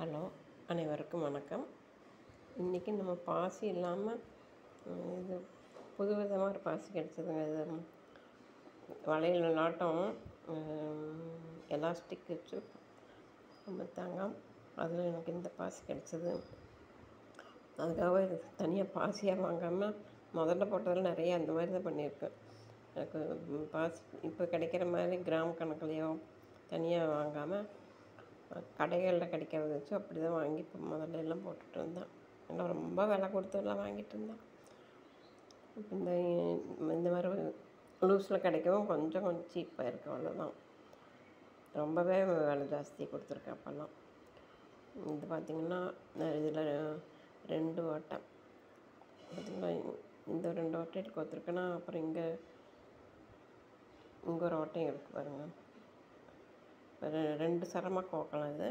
hello அனைவருக்கும் வணக்கம் இன்றைக்கி நம்ம பாசி இல்லாமல் இது புது விதமாக ஒரு பாசி கிடச்சிதுங்க இது வளையல் நாட்டம் எலாஸ்டிக் வச்சு கொடுத்தாங்க அதில் எனக்கு இந்த பாசி கிடச்சிது அதுக்காக இது தனியாக பாசியாக வாங்காமல் முதல்ல போட்டதில் நிறைய அந்த மாதிரி தான் பண்ணியிருக்கேன் எனக்கு பாசி இப்போ கிடைக்கிற மாதிரி கிராம் கணக்குலையோ தனியாக வாங்காமல் கடைகளில் கிடைக்கிறத வச்சு அப்படி தான் வாங்கி இப்போ முதல்ல எல்லாம் போட்டுட்டு இருந்தேன் எல்லாம் ரொம்ப விலை கொடுத்துலாம் வாங்கிட்டு இருந்தேன் இப்போ இந்த இந்த மாதிரி லூஸில் கிடைக்கவும் கொஞ்சம் கொஞ்சம் சீப்பாக இருக்குது அவ்வளோதான் ரொம்பவே விலை ஜாஸ்தி கொடுத்துருக்கேன் அப்போல்லாம் இது பார்த்திங்கன்னா இதில் ரெண்டு ஓட்டை பார்த்திங்களா இந்த ரெண்டு ஓட்டை கொடுத்துருக்கேன்னா அப்புறம் இங்கே இங்கே ஒரு ஓட்டையும் இருக்குது பாருங்கள் ரெ- ரெண்டு சரமாக கோக்கலாம் இது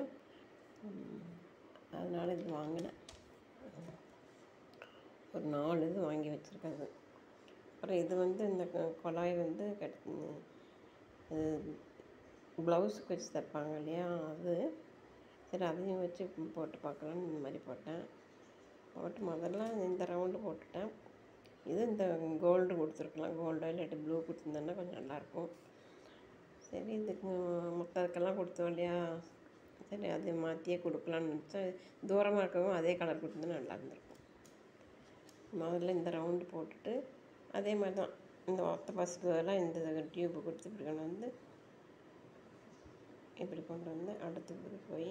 அதனால் இது வாங்கினேன் ஒரு நாலு இது வாங்கி வச்சுருக்காது அப்புறம் இது வந்து இந்த க- குழாய் வந்து கட் ப்ளவுஸுக்கு வச்சு தைப்பாங்க இல்லையா அது சரி அதையும் வச்சு போட்டு பார்க்கலான்னு இந்த மாதிரி போட்டேன் போட்டு முதல்ல இந்த ரவுண்டு போட்டுட்டேன் இது இந்த கோல்டு கொடுத்துருக்கலாம் கோல்டோ இல்லாட்டி ப்ளூ கொடுத்துருந்தேன்னா கொஞ்சம் நல்லாயிருக்கும் சரி இதுக்கு மற்றதுக்கெல்லாம் கொடுத்தோம் இல்லையா சரி அதை மாற்றியே கொடுக்கலான்னு நினச்சேன் தூரமாக இருக்கவும் அதே கலர் கொடுத்துருந்தா நல்லா இருந்திருக்கும் முதல்ல இந்த ரவுண்டு போட்டுட்டு அதே மாதிரி தான் இந்த ஒத்த பசுக்கு பதிலாக இந்த டியூப்பு கொடுத்து இப்படி கொண்டு வந்து இப்படி கொண்டு வந்து அடுத்து இப்படி போய்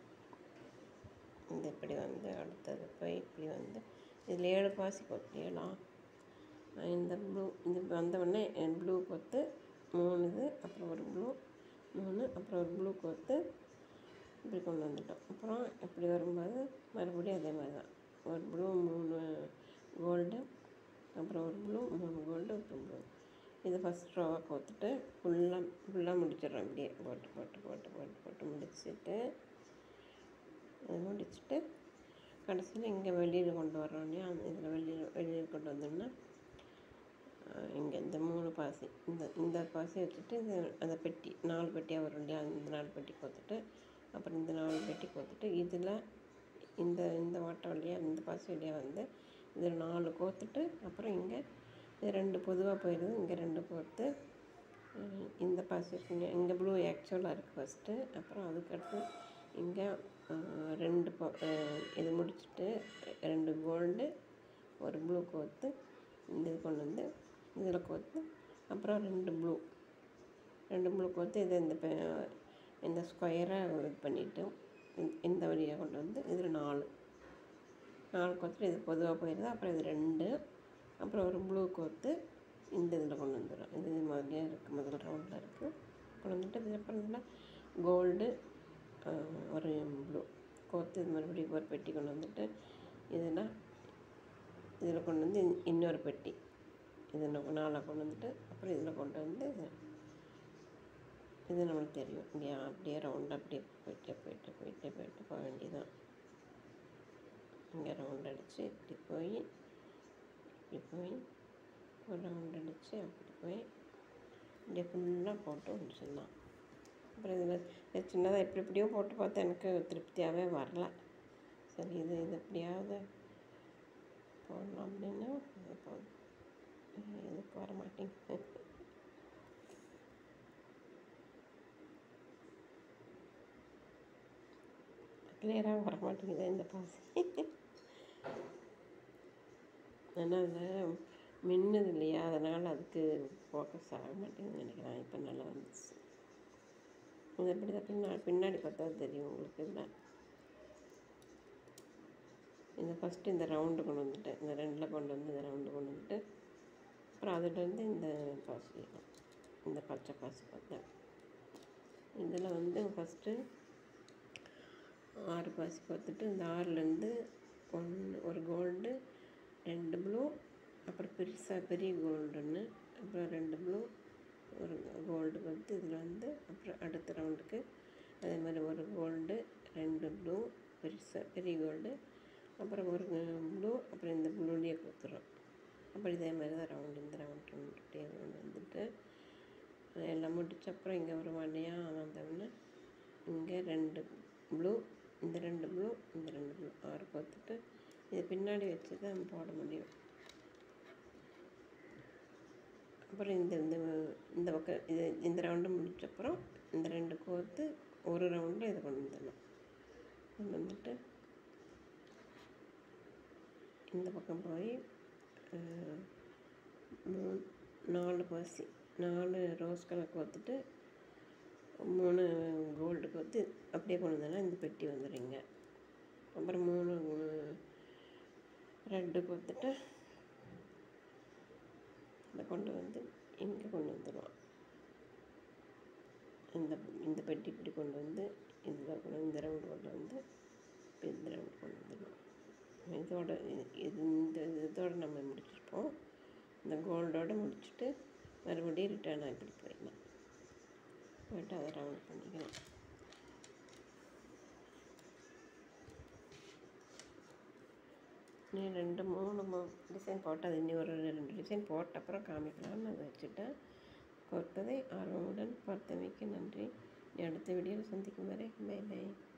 இந்த இப்படி வந்து அடுத்தது போய் இப்படி வந்து இதில் ஏழு பாசி கொத்து ஏழாம் இந்த ப்ளூ இது வந்த உடனே ப்ளூ கொத்து மூணு இது அப்புறம் ஒரு ப்ளூ மூணு அப்புறம் ஒரு ப்ளூ கொத்து இப்படி கொண்டு வந்துட்டோம் அப்புறம் இப்படி வரும்போது மறுபடியும் அதே மாதிரி தான் ஒரு ப்ளூ மூணு கோல்டு அப்புறம் ஒரு ப்ளூ மூணு கோல்டு அப்புறம் ப்ளூ இது ஃபஸ்ட் ரோவாக கோத்துட்டு ஃபுல்லாக ஃபுல்லாக முடிச்சிடுறோம் இப்படியே போட்டு போட்டு போட்டு போட்டு போட்டு முடிச்சுட்டு அது முடிச்சுட்டு கடைசியில் இங்கே வெளியில் கொண்டு வர்றோம் இல்லையா இதில் வெளியில் வெளியில் கொண்டு வந்தோம்னா இங்கே இந்த மூணு பாசி இந்த இந்த பாசி வச்சுட்டு இது அந்த பெட்டி நாலு பெட்டியாக வரும் இல்லையா இந்த நாலு பெட்டி கோத்துட்டு அப்புறம் இந்த நாலு பெட்டி கோத்துட்டு இதில் இந்த இந்த ஓட்டம் வழியாக இந்த பாசி வழியாக வந்து இதில் நாலு கோத்துட்டு அப்புறம் இங்கே இது ரெண்டு பொதுவாக போயிடுது இங்கே ரெண்டு கோர்த்து அஹ் இந்த பாசி இருக்குங்க இங்கே ப்ளூ ஆக்சுவலாக இருக்குது ஃபஸ்ட்டு அப்புறம் அதுக்கடுத்து இங்கே அஹ், ரெண்டு ப அஹ், இது முடிச்சுட்டு ரெண்டு கோல்டு ஒரு ப்ளூ கோர்த்து இந்த இது கொண்டு வந்து இதில் கோர்த்து அப்புறம் ரெண்டு ப்ளூ ரெண்டு ப்ளூ கோர்த்து இதை இந்த பெ- இந்த ஸ்கொயரை இது பண்ணிவிட்டு இந்த வழியாக கொண்டு வந்து இதில் நாலு நாலு கோர்த்துட்டு இது பொதுவாக போயிடுது அப்புறம் இது ரெண்டு அப்புறம் ஒரு ப்ளூ கோர்த்து இந்த இதில் கொண்டு வந்துடும் இது இது மாதிரியே இருக்குது முதல் ரவுண்டில் இருக்குது கொண்டு வந்துட்டு இதுக்கப்புறம் இதில் கோல்டு ஒரு ப்ளூ கோர்த்து இது மறுபடியும் ஒரு பெட்டி கொண்டு வந்துட்டு இதில் இதில் கொண்டு வந்து இன்- இன்னொரு பெட்டி இது நம்ம நாலாக கொண்டு வந்துட்டு அப்புறம் இதில் கொண்டு வந்து இது இது நம்மளுக்கு தெரியும் இங்கே அப்படியே ரவுண்டாக அப்படியே போயிட்டே போயிட்டு போயிட்டே போயிட்டு போக வேண்டியதான் இங்கே ரவுண்ட் அடித்து இப்படி போய் இப்படி போய் ஒரு ரவுண்ட் அடித்து அப்படி போய் இப்படியே ஃபுல்லாக போட்டு முடிச்சிடலாம் அப்புறம் இதில் சின்னதாக எப்படி எப்படியோ போட்டு பார்த்தா எனக்கு திருப்தியாகவே வரல சரி இது இது எப்படியாவது போடலாம் அப்படின்னா இது போதும் இதுக்கு வர மாட்டேங்குது கிளியராக வர மாட்டேங்குது இந்த பாசி ஆனால் அதில் மின்னுது இல்லையா அதனால் அதுக்கு ஃபோக்கஸ் ஆக மாட்டேங்குதுன்னு நினைக்கிறேன் இப்போ நல்லா வந்துச்சு இது எப்படி தான் பின்னாடி பின்னாடி பார்த்தா தெரியும் உங்களுக்கு இதில் இந்த ஃபஸ்ட்டு இந்த ரவுண்டு கொண்டு வந்துட்டேன் இந்த ரெண்டில் கொண்டு வந்து இந்த ரவுண்டு கொண்டு வந்துட்டு அப்புறம் அதுலேருந்து இந்த பாசி இந்த பச்சை பாசி பார்த்தேன் இதில் வந்து ஃபஸ்ட்டு ஆறு பாசி பார்த்துட்டு இந்த ஆறுலேருந்து ஒன்று ஒரு கோல்டு ரெண்டு ப்ளூ அப்புறம் பெருசாக பெரிய கோல்டு ஒன்று அப்புறம் ரெண்டு ப்ளூ ஒரு கோல்டு வந்து இதில் வந்து அப்புறம் அடுத்த ரவுண்டுக்கு அதே மாதிரி ஒரு கோல்டு ரெண்டு ப்ளூ பெருசாக பெரிய கோல்டு அப்புறம் ஒரு ப்ளூ அப்புறம் இந்த ப்ளூலேயே கொடுத்துரும் அப்புறம் இதே மாதிரி தான் ரவுண்டு இந்த ரவுண்ட் ரவுண்டுகிட்டே வந்துட்டு எல்லாம் முடிச்ச அப்புறம் இங்கே ஒரு வழியாக வந்தோம்னா இங்கே ரெண்டு ப்ளூ இந்த ரெண்டு ப்ளூ இந்த ரெண்டு ப்ளூ ஆறு கோத்துட்டு இது பின்னாடி வச்சு தான் போட முடியும் அப்புறம் இந்த இந்த இந்த பக்கம் இது இந்த ரவுண்டு முடிச்சப்புறம் இந்த ரெண்டு கோர்த்து ஒரு ரவுண்டில் இதை கொண்டு வந்துடணும் கொண்டு வந்துட்டு இந்த பக்கம் போய் அஹ், மூணு நாலு பாசி நாலு ரோஸ் கலர் கோத்துட்டு மூணு கோல்டு கோத்து அப்படியே கொண்டு வந்தோன்னா இந்த பெட்டி வந்துடுங்க அப்புறம் மூணு ரெட்டு கோத்துட்டு இதை கொண்டு வந்து இங்கே கொண்டு வந்துடுவான் இந்த இந்த பெட்டி இப்படி கொண்டு வந்து இதில் கொண்டு இந்த ரவுண்டு கொண்டு வந்து இப்ப இந்த ரவுண்டு கொண்டு வந்துடுவோம் இதோட இது- இது இந்த இதோட நம்ம முடிச்சிருப்போம் இந்த கோல்டோட முடிச்சுட்டு மறுபடியும் ரிட்டர்ன் ஆகிட்டு போயிடலாம் போயிட்டு அதை ரவுண்ட் பண்ணிக்கலாம் நீ ரெண்டு மூணு டிசைன் போட்டு அது இன்னும் ஒரு ரெண்டு டிசைன் போட்ட அப்புறம் காமிக்கலாம்னு அதை வச்சுட்டேன் கொடுத்ததை ஆர்வமுடன் பார்த்தமைக்கு நன்றி நீ அடுத்த வீடியோவில் சந்திக்கும் வரை பை பை